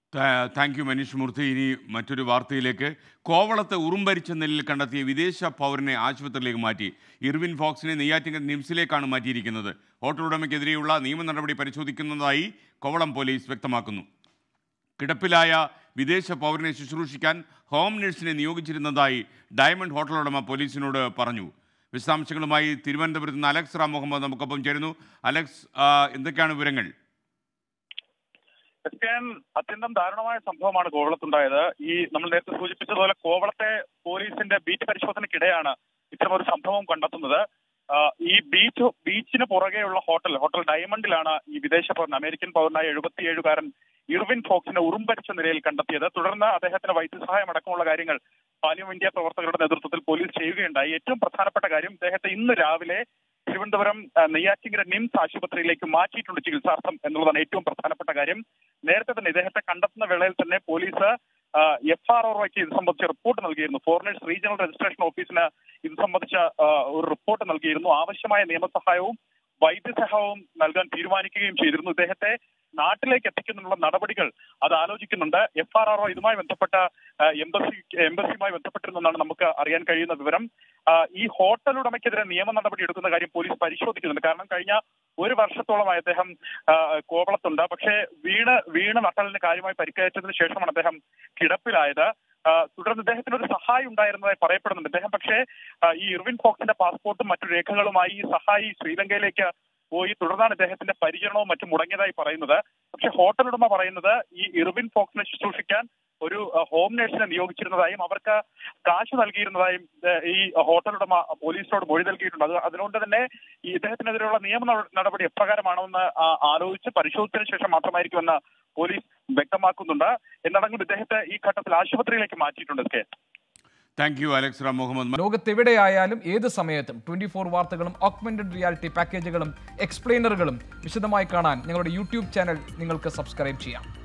താ- thank you Manish മൂർത്തി ഇനി മറ്റൊരു വാർത്തയിലേക്ക് കോവളത്ത് ഉറുമ്പരിച്ച നെല്ലിൽ കണ്ടെത്തിയ വിദേശ പൗരനെ ആശുപത്രിയിലേക്ക് മാറ്റി ഇർവിൻ ഫോക്സിനെ നെയ്യാറ്റിങ്കൽ നിംസിലേക്കാണ് മാറ്റിയിരിക്കുന്നത് ഹോട്ടൽ ഉടമയ്ക്കെതിരെയുള്ള നിയമ നടപടി പരിശോധിക്കുന്നതായി കോവളം പോലീസ് വ്യക്തമാക്കുന്നു കിടപ്പിലായ വിദേശ പൗരനെ ശുശ്രൂഷിക്കാൻ ഹോം നഴ്സിനെ നിയോഗിച്ചിരുന്നതായി ഡയമണ്ട് ഹോട്ടൽ ഉടമ പോലീസിനോട് പറഞ്ഞു വിശദാംശങ്ങളുമായി തിരുവനന്തപുരത്ത് നിന്ന് അലക്സ് റാം മുഹമ്മദ് നമുക്കൊപ്പം ചേരുന്നു അലക്സ് ആ, എന്തൊക്കെയാണ് വിവരങ്ങൾ എസ് കെ എൻ അത്യന്തം ദാരുണമായ സംഭവമാണ് കോവളത്തുണ്ടായത് ഈ നമ്മൾ നേരത്തെ സൂചിപ്പിച്ചതുപോലെ കോവളത്തെ പോലീസിന്റെ ബീറ്റ് പരിശോധനയ്ക്കിടെയാണ് ഇത്തരമൊരു സംഭവം കണ്ടെത്തുന്നത് ആ, ഈ ബീച്ച് ബീച്ചിന് പുറകെയുള്ള ഹോട്ടൽ ഹോട്ടൽ ഡയമണ്ടിലാണ് ഈ വിദേശ പൗരൻ അമേരിക്കൻ പൗരനായ എഴുപത്തിയേഴുകാരൻ ഇർവിൻ ഫോക്സിനെ ഉറുമ്പരിച്ച നിലയിൽ കണ്ടെത്തിയത് തുടർന്ന് അദ്ദേഹത്തിന് വൈദ്യസഹായം അടക്കമുള്ള കാര്യങ്ങൾ പാലിയം ഇന്ത്യ പ്രവർത്തകരുടെ നേതൃത്വത്തിൽ പോലീസ് ചെയ്യുകയുണ്ടായി ഏറ്റവും പ്രധാനപ്പെട്ട കാര്യം ഇദ്ദേഹത്തെ ഇന്ന് രാവിലെ തിരുവനന്തപുരം ആ, നെയ്യാറ്റിങ്കര നിംസ് ആശുപത്രിയിലേക്ക് മാറ്റിയിട്ടുണ്ട് ചികിത്സാർത്ഥം എന്നുള്ളതാണ് ഏറ്റവും പ്രധാനപ്പെട്ട കാര്യം നേരത്തെ തന്നെ ഇദ്ദേഹത്തെ കണ്ടെത്തുന്ന വേളയിൽ തന്നെ പോലീസ് എഫ് ആർ ഒക്ക് ഇത് സംബന്ധിച്ച റിപ്പോർട്ട് നൽകിയിരുന്നു ഫോറിനേഴ്സ് റീജിയണൽ രജിസ്ട്രേഷൻ ഓഫീസിന് ഇത് സംബന്ധിച്ച ആ, ഒരു റിപ്പോർട്ട് നൽകിയിരുന്നു ആവശ്യമായ നിയമസഹായവും വൈദ്യസഹായവും നൽകാൻ തീരുമാനിക്കുകയും ചെയ്തിരുന്നു ഇദ്ദേഹത്തെ നാട്ടിലേക്ക് എത്തിക്കുന്നതിനുള്ള നടപടികൾ അത് ആലോചിക്കുന്നുണ്ട് എഫ് ആർ ആർ ഇതുമായി ബന്ധപ്പെട്ട ആ, എംബസി എംബസിയുമായി ബന്ധപ്പെട്ടിരുന്നെന്നാണ് നമുക്ക് അറിയാൻ കഴിയുന്ന വിവരം ആ, ഈ ഹോട്ടൽ ഉടമയ്ക്കെതിരെ നിയമ നടപടി എടുക്കുന്ന കാര്യം പോലീസ് പരിശോധിക്കുന്നുണ്ട് കാരണം കഴിഞ്ഞ ഒരു വർഷത്തോളമായി അദ്ദേഹം ആ, കോവളത്തുണ്ട് പക്ഷേ വീണ് വീണ് നട്ടലിന് കാര്യമായി പരിക്കേറ്റതിന് ശേഷമാണ് അദ്ദേഹം കിടപ്പിലായത് ആ, തുടർന്ന് ഇദ്ദേഹത്തിന് ഒരു സഹായി ഉണ്ടായിരുന്നതായി പറയപ്പെടുന്നുണ്ട് ഇദ്ദേഹം പക്ഷേ ആ, ഈ ഇർവിൻ ഫോക്സിന്റെ പാസ്പോർട്ടും മറ്റു രേഖകളുമായി ഈ സഹായി ശ്രീലങ്കയിലേക്ക് പോയി തുടർന്നാണ് ഇദ്ദേഹത്തിന്റെ പരിചരണവും മറ്റും മുടങ്ങിയതായി പറയുന്നത് പക്ഷെ ഹോട്ടൽ ഉടമ പറയുന്നത് ഈ ഇർവിൻ ഫോക്സിനെ ശുശ്രൂഷിക്കാൻ ഒരു ആ, ഹോം നഴ്സിനെ നിയോഗിച്ചിരുന്നതായും അവർക്ക് കാശ് നൽകിയിരുന്നതായും ഏ, ഈ ഹോട്ടൽ ഉടമ പോലീസിനോട് മൊഴി നൽകിയിട്ടുണ്ട് അത് അതുകൊണ്ട് തന്നെ ഈ ഇദ്ദേഹത്തിനെതിരെയുള്ള നിയമ നട- നടപടി എപ്രകാരമാണെന്ന് ആ, ആലോചിച്ച് പരിശോധിച്ചതിന് ശേഷം മാത്രമായിരിക്കുമെന്ന് പോലീസ് വ്യക്തമാക്കുന്നുണ്ട് എന്നടങ്ങും ഇദ്ദേഹത്തെ ഈ ഘട്ടത്തിൽ ആശുപത്രിയിലേക്ക് മാറ്റിയിട്ടുണ്ട് okay thank you Alex Ram Muhammad ലോകത്തെവിടെയായാലും ഏത് സമയത്തും ട്വന്റി ഫോർ വാർത്തകളും ഓഗ്മെന്റഡ് റിയാലിറ്റി പാക്കേജുകളും എക്സ്പ്ലെയിനറുകളും വിശദമായി കാണാൻ ഞങ്ങളുടെ യൂട്യൂബ് ചാനൽ നിങ്ങൾക്ക് സബ്സ്ക്രൈബ് ചെയ്യാം